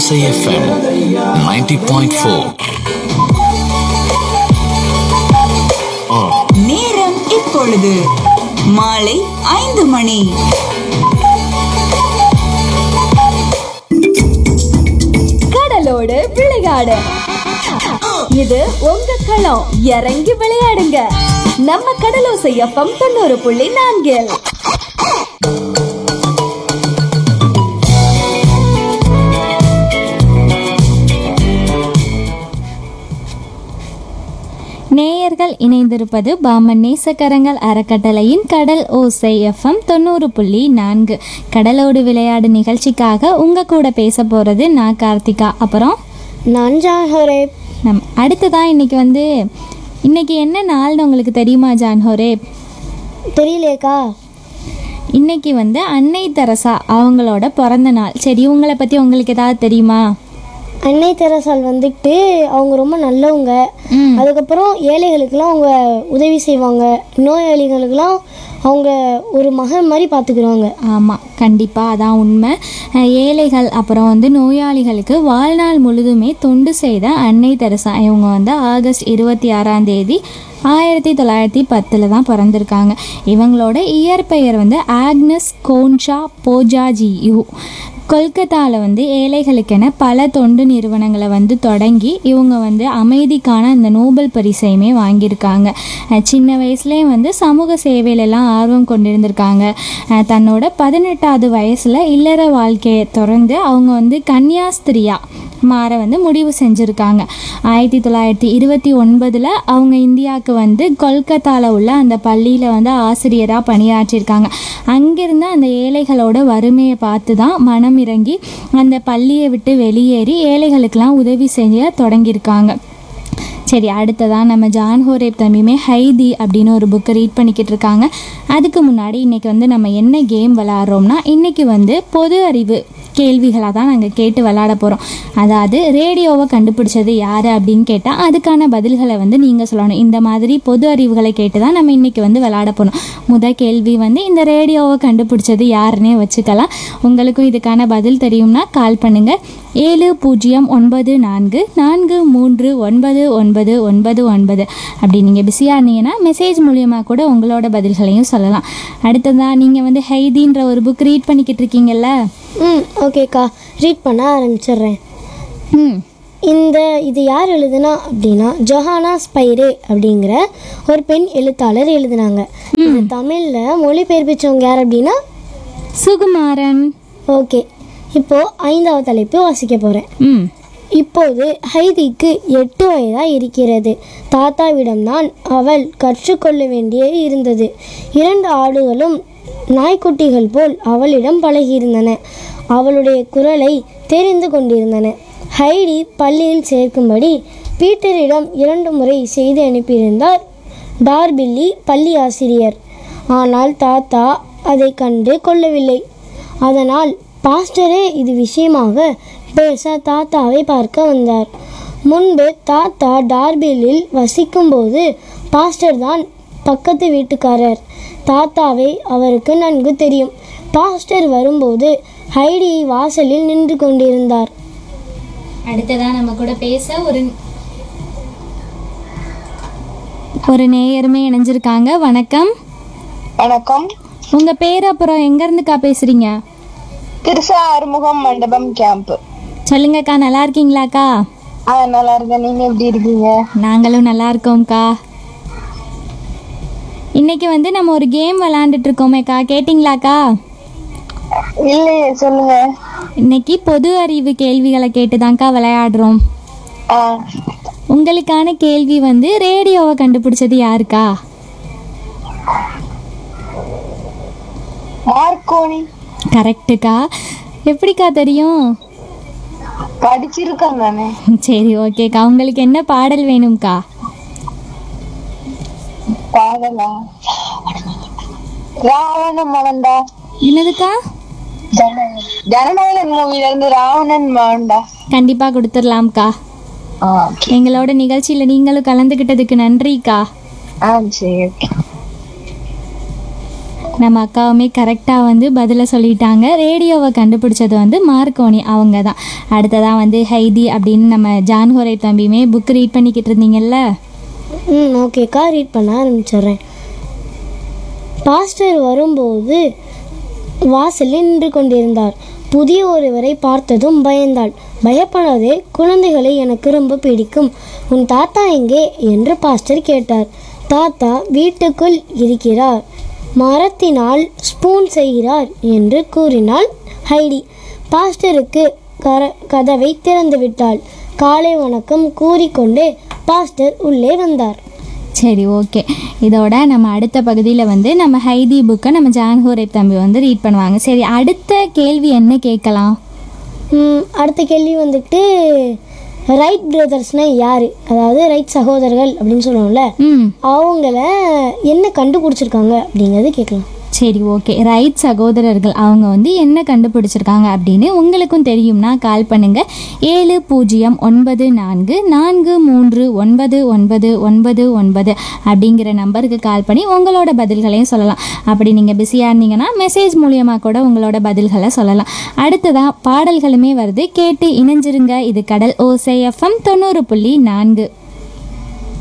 ஓசை எஃப்எம் 90.4 நேரம் இப்பொழுது மாலை ஐந்து மணி கடலோடு விளையாடு இது உங்க களம் இறங்கி விளையாடுங்க நம்ம கடலோசை எஃப்எம் தொண்ணூறு புள்ளி நான்கில் நேயர்கள் இணைந்திருப்பது பாமன் நேசக்கரங்கள் அறக்கட்டளையின் கடல் ஓசை எஃப்எம் தொண்ணூறு புள்ளி நான்கு கடலோடு விளையாடு நிகழ்ச்சிக்காக உங்க கூட பேச போறது நான் கார்த்திகா அப்புறம் நான் ஜான்ஹோரேப் நம் அடுத்ததான் இன்னைக்கு வந்து இன்னைக்கு என்ன நாள்னு உங்களுக்கு தெரியுமா ஜான்ஹோரே தெரியலையேக்கா இன்னைக்கு வந்து அன்னை தெரசா அவங்களோட பிறந்த நாள் சரி உங்களை பத்தி உங்களுக்கு ஏதாவது தெரியுமா அன்னை தெரசால் வந்துட்டு அவங்க ரொம்ப நல்லவங்க ம். அதுக்கப்புறம் ஏழைகளுக்கெல்லாம் அவங்க உதவி செய்வாங்க நோயாளிகளுக்கெல்லாம் அவங்க ஒரு மகன் மாதிரி பார்த்துக்குறாங்க ஆமாம் கண்டிப்பாக அதான் உண்மை அஹ் ஏழைகள் அப்புறம் வந்து நோயாளிகளுக்கு வாழ்நாள் முழுதுமே தொண்டு செய்த அன்னை தெரசா இவங்க வந்து ஆகஸ்ட் இருபத்தி ஆறாம் தேதி ஆயிரத்தி தொள்ளாயிரத்தி பத்தில் தான் பிறந்திருக்காங்க இவங்களோட இயற்பெயர் வந்து ஆக்னஸ் கோன்ஷா போஜாஜியு கொல்கத்தாவில் வந்து ஏழைகளுக்கென பல தொண்டு நிறுவனங்களை வந்து தொடங்கி இவங்க வந்து அமைதிக்கான இந்த நோபல் பரிசையுமே வாங்கியிருக்காங்க அஹ் சின்ன வயசுலேயே வந்து சமூக சேவையிலெல்லாம் ஆர்வம் கொண்டிருந்திருக்காங்க அஹ் தன்னோட பதினெட்டாவது வயசில் இல்லற வாழ்க்கையை தொடர்ந்து அவங்க வந்து கன்னியாஸ்திரியா மாற வந்து முடிவு செஞ்சுருக்காங்க ஆயிரத்தி தொள்ளாயிரத்தி இருபத்தி ஒன்பதில் அவங்க இந்தியாவுக்கு வந்து கொல்கத்தாவில் உள்ள அந்த பள்ளியில் வந்து ஆசிரியராக பணியாற்றியிருக்காங்க அங்கிருந்து அந்த ஏழைகளோட வறுமையை பார்த்து தான் மனம் இறங்கி அந்த பள்ளியை விட்டு வெளியேறி ஏழைகளுக்கெல்லாம் உதவி செய்ய தொடங்கியிருக்காங்க சரி அடுத்ததான் நம்ம ஜான் ஹோரேப் தம்பியுமே ஹைதி அப்படின்னு ஒரு புக்கை ரீட் பண்ணிக்கிட்டு இருக்காங்க அதுக்கு முன்னாடி இன்னைக்கு வந்து நம்ம என்ன கேம் விளாட்றோம்னா இன்னைக்கு வந்து பொது அறிவு கேள்விகளாக தான் நாங்கள் கேட்டு விளாட போகிறோம் அதாவது ரேடியோவை கண்டுபிடிச்சது யார் அப்படின்னு கேட்டால் அதுக்கான பதில்களை வந்து நீங்கள் சொல்லணும் இந்த மாதிரி பொது அறிவுகளை கேட்டு தான் நம்ம இன்னைக்கு வந்து விளாட போகிறோம் முத கேள்வி வந்து இந்த ரேடியோவை கண்டுபிடிச்சது யாருன்னே வச்சுக்கலாம் உங்களுக்கும் இதுக்கான பதில் தெரியும்னா கால் பண்ணுங்கள் ஏழு பூஜ்ஜியம் ஒன்பது நான்கு நான்கு மூன்று ஒன்பது ஒன்பது ஒன்பது ஒன்பது அப்படி நீங்கள் பிஸியாக இருந்தீங்கன்னா மெசேஜ் மூலியமாக கூட உங்களோட பதில்களையும் சொல்லலாம் அடுத்ததாக நீங்கள் வந்து ஹைதின்ற ஒரு புக் ரீட் பண்ணிக்கிட்டு இருக்கீங்கல்ல ம் ஓகேக்கா ரீட் பண்ண ஆரம்பிச்சிடுறேன் ம் இந்த இது யார் எழுதுனா அப்படின்னா ஜொஹானா ஸ்பைரே அப்படிங்கிற ஒரு பெண் எழுத்தாளர் எழுதுனாங்க இது தமிழில் மொழிபெயர்ப்பிச்சவங்க யார் அப்படின்னா சுகுமாரன் ஓகே இப்போ ஐந்தாவது தலைப்பு வாசிக்க போகிறேன் ம் இப்போது ஹைதிக்கு எட்டு வயதாக இருக்கிறது தாத்தாவிடம்தான் அவள் கற்றுக்கொள்ள வேண்டிய இருந்தது இரண்டு ஆடுகளும் நாய்க்குட்டிகள் போல் அவளிடம் பழகியிருந்தன அவளுடைய குரலை தெரிந்து கொண்டிருந்தன ஹைடி பள்ளியில் சேர்க்கும்படி பீட்டரிடம் இரண்டு முறை செய்தி அனுப்பியிருந்தார் டார்பில்லி பள்ளி ஆசிரியர் ஆனால் தாத்தா அதை கண்டு கொள்ளவில்லை அதனால் பாஸ்டரே இது விஷயமாக பேச தாத்தாவை பார்க்க வந்தார் முன்பு தாத்தா டார்பிலில் வசிக்கும்போது பாஸ்டர் தான் பக்கத்து வீட்டுக்காரர் தாத்தாவை அவருக்கு நன்கு தெரியும் பாஸ்டர் வரும்போது ஹைடி வாசலில் நின்று கொண்டிருந்தார் அடுத்ததாக நம்ம கூட பேச ஒரு ஒரு நேயருமே இணைஞ்சிருக்காங்க வணக்கம் வணக்கம் உங்கள் பேர் அப்புறம் எங்கேருந்துக்கா பேசுகிறீங்க திருசா அறுமுகம் மண்டபம் கேம்ப் சொல்லுங்கக்கா நல்லா இருக்கீங்களாக்கா ஆ நல்லா இருக்கேன் நீங்க எப்படி இருக்கீங்க நாங்களும் நல்லா இருக்கோம்க்கா இன்னைக்கு வந்து நம்ம ஒரு கேம் விளாண்டுட்டு இருக்கோமேக்கா கேட்டிங்களாக்கா இல்லையே சொல்லுங்க இன்னைக்கு பொது அறிவு கேள்விகளை கேட்டுதான்க்கா விளையாடுறோம் ஆ உங்களுக்கான கேள்வி வந்து ரேடியோவை கண்டுபிடிச்சது யாருக்கா மார்க்கோனி கரெக்டுக்கா எப்படிக்கா தெரியும் படிச்சிருக்கேன் நானு சரி ஓகேக்கா உங்களுக்கு என்ன பாடல் வேணும்க்கா பாடலா ராவணன் மகன்டா என்னதுக்கா ஜனநாயகன் மூவில இருந்து ராவணன் மகன்டா கண்டிப்பாக கொடுத்துடலாம்க்கா ஆ எங்களோட நிகழ்ச்சியில் நீங்களும் கலந்துக்கிட்டதுக்கு நன்றிக்கா ஆ சரி ஓகே நம்ம அக்காவுமே கரெக்டாக வந்து பதிலை சொல்லிட்டாங்க ரேடியோவை கண்டுபிடிச்சது வந்து மார்க்கோனி அவங்க தான் அடுத்ததான் வந்து ஹைதி அப்படின்னு நம்ம ஜான்ஹோரை தம்பியுமே புக் ரீட் பண்ணிக்கிட்டு இருந்தீங்கல்ல ம் ஓகேக்கா ரீட் பண்ண ஆரம்பிச்சிடுறேன் பாஸ்டர் வரும்போது வாசலில் நின்று கொண்டிருந்தார் புதிய ஒருவரை பார்த்ததும் பயந்தாள் பயப்படாதே குழந்தைகளை எனக்கு ரொம்ப பிடிக்கும் உன் தாத்தா எங்கே என்று பாஸ்டர் கேட்டார் தாத்தா வீட்டுக்குள் இருக்கிறார் மரத்தினால் ஸ்பூன் செய்கிறார் என்று கூறினாள் ஹைடி பாஸ்டருக்கு கர கதவை திறந்து விட்டாள் காலை வணக்கம் கூறிக்கொண்டே பாஸ்டர் உள்ளே வந்தார் சரி ஓகே இதோட நம்ம அடுத்த பகுதியில் வந்து நம்ம ஹைதி புக்கை நம்ம ஜான்ஹோரை தம்பி வந்து ரீட் பண்ணுவாங்க சரி அடுத்த கேள்வி என்ன கேட்கலாம் ம், அடுத்த கேள்வி வந்துட்டு ரைட் பிரதர்ஸ்னால் யார் அதாவது ரைட் சகோதரர்கள் அப்படின்னு சொல்லுவோம்ல ம் அவங்கள என்ன கண்டுபிடிச்சிருக்காங்க அப்படிங்கிறது கேட்கலாம் சரி ஓகே ரைட் சகோதரர்கள் அவங்க வந்து என்ன கண்டுபிடிச்சிருக்காங்க அப்படின்னு உங்களுக்கும் தெரியும்னா கால் பண்ணுங்க ஏழு பூஜ்ஜியம் ஒன்பது நான்கு நான்கு மூன்று ஒன்பது ஒன்பது ஒன்பது ஒன்பது அப்படிங்கிற நம்பருக்கு கால் பண்ணி உங்களோட பதில்களையும் சொல்லலாம் அப்படி நீங்கள் பிஸியாக இருந்தீங்கன்னா மெசேஜ் மூலியமாக கூட உங்களோட பதில்களை சொல்லலாம் அடுத்ததாக பாடல்களுமே வருது கேட்டு இணைஞ்சிருங்க இது கடல் ஓசை எஃப்எம் தொண்ணூறு புள்ளி நான்கு